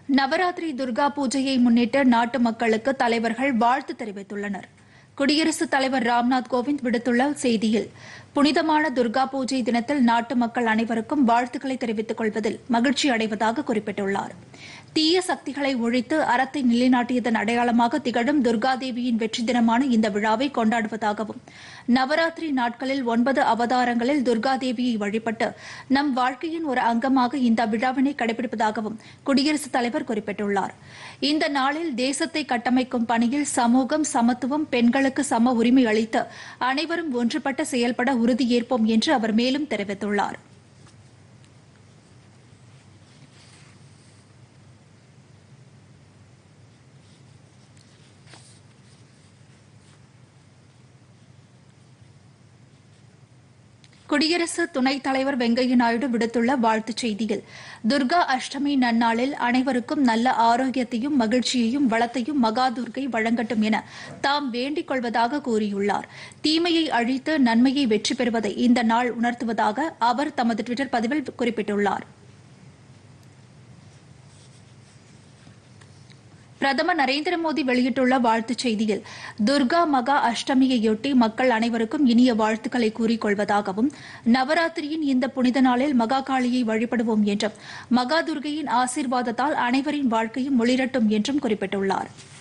நவராத்திரி துர்கா பூஜையை முன்னிட்டு நாட்டு மக்களுக்கு தலைவர்கள் வாழ்த்து தெரிவித்துள்ளனர் குடியரசுத் தலைவர் ராம்நாத் கோவிந்த் விடுத்துள்ள செய்தியில் புனிதமான துர்கா பூஜை தினத்தில் நாட்டு மக்கள் அனைவருக்கும் வாழ்த்துக்களை தெரிவித்துக் கொள்வதில் மகிழ்ச்சி அடைவதாக குறிப்பிட்டுள்ளார் தீய சக்திகளை ஒழித்து அறத்தை நிலைநாட்டியதன் அடையாளமாக திகழும் துர்கா தேவியின் வெற்றி தினமான இந்த விழாவை கொண்டாடுவதாகவும் நவராத்திரி நாட்களில் ஒன்பது அவதாரங்களில் துர்கா தேவியை வழிபட்டு நம் வாழ்க்கையின் ஒரு அங்கமாக இந்த விழாவினை கடைபிடிப்பதாகவும் குடியரசுத் தலைவர் குறிப்பிட்டுள்ளார் இந்த நாளில் தேசத்தை கட்டமைக்கும் பணியில் சமூகம் சமத்துவம் பெண்களுக்கு சம உரிமை அளித்து அனைவரும் ஒன்றுபட்டு செயல்பட உறுதியேற்போம் என்று அவர் மேலும் தெரிவித்துள்ளார் குடியரசு துணைத் தலைவர் வெங்கையா நாயுடு விடுத்துள்ள வாழ்த்துச் செய்தியில் துர்கா அஷ்டமி நன்னாளில் அனைவருக்கும் நல்ல ஆரோக்கியத்தையும் மகிழ்ச்சியையும் வளத்தையும் மகாதுர்கை வழங்கட்டும் என தாம் வேண்டிக் கொள்வதாக கூறியுள்ளார் தீமையை அழித்து நன்மையை வெற்றி பெறுவதை இந்த நாள் உணர்த்துவதாக அவர் தமது டுவிட்டர் பதிவில் குறிப்பிட்டுள்ளார் பிரதமர் நரேந்திர மோடி வெளியிட்டுள்ள வாழ்த்துச் செய்தியில் துர்கா மகா அஷ்டமியையொட்டி மக்கள் அனைவருக்கும் இனிய வாழ்த்துக்களை கூறிக்கொள்வதாகவும் நவராத்திரியின் இந்த புனித நாளில் மகா காளியை வழிபடுவோம் என்றும் மகா துர்கையின் ஆசீர்வாதத்தால் அனைவரின் வாழ்க்கையும் ஒளிரட்டும் என்றும் குறிப்பிட்டுள்ளாா்